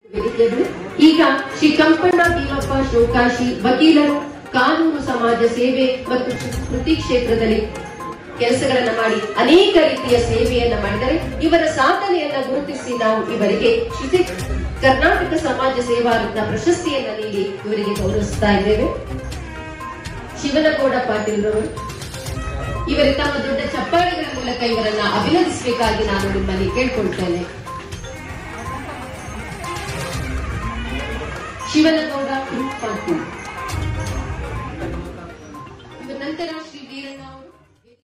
ವೇದಿಕೆಗಳು ಈಗ ಶ್ರೀ ಕಂಪಣ್ಣ ಭೀಮಪ್ಪ ಶೋಕಾಶಿ ವಕೀಲರು ಕಾನೂನು ಸಮಾಜ ಸೇವೆ ಮತ್ತು ಕೃತಿ ಕ್ಷೇತ್ರದಲ್ಲಿ ಕೆಲಸಗಳನ್ನ ಮಾಡಿ ಅನೇಕ ರೀತಿಯ ಸೇವೆಯನ್ನ ಮಾಡಿದರೆ ಇವರ ಸಾಧನೆಯನ್ನ ಗುರುತಿಸಿ ನಾವು ಇವರಿಗೆ ಶ್ರುತಿ ಕರ್ನಾಟಕ ಸಮಾಜ ಸೇವಾ ರತ್ನ ಪ್ರಶಸ್ತಿಯನ್ನ ನೀಡಿ ಇವರಿಗೆ ಗೌರವಿಸ್ತಾ ಇದ್ದೇವೆ ಶಿವನಗೌಡ ಪಾಟೀಲ್ ರವರು ಇವರ ತಮ್ಮ ದೊಡ್ಡ ಚಪ್ಪಾಳೆಗಳ ಮೂಲಕ ಇವರನ್ನ ಅಭಿನಂದಿಸಬೇಕಾಗಿ ನಾನು ನಿಮ್ಮಲ್ಲಿ ಕೇಳ್ಕೊಳ್ತೇನೆ ಶಿವನಗೌಡ ಪಾಟೀಲ್ ಇವ ನಂತರ ಶ್ರೀ ವೀರಣ್ಣ ಅವರು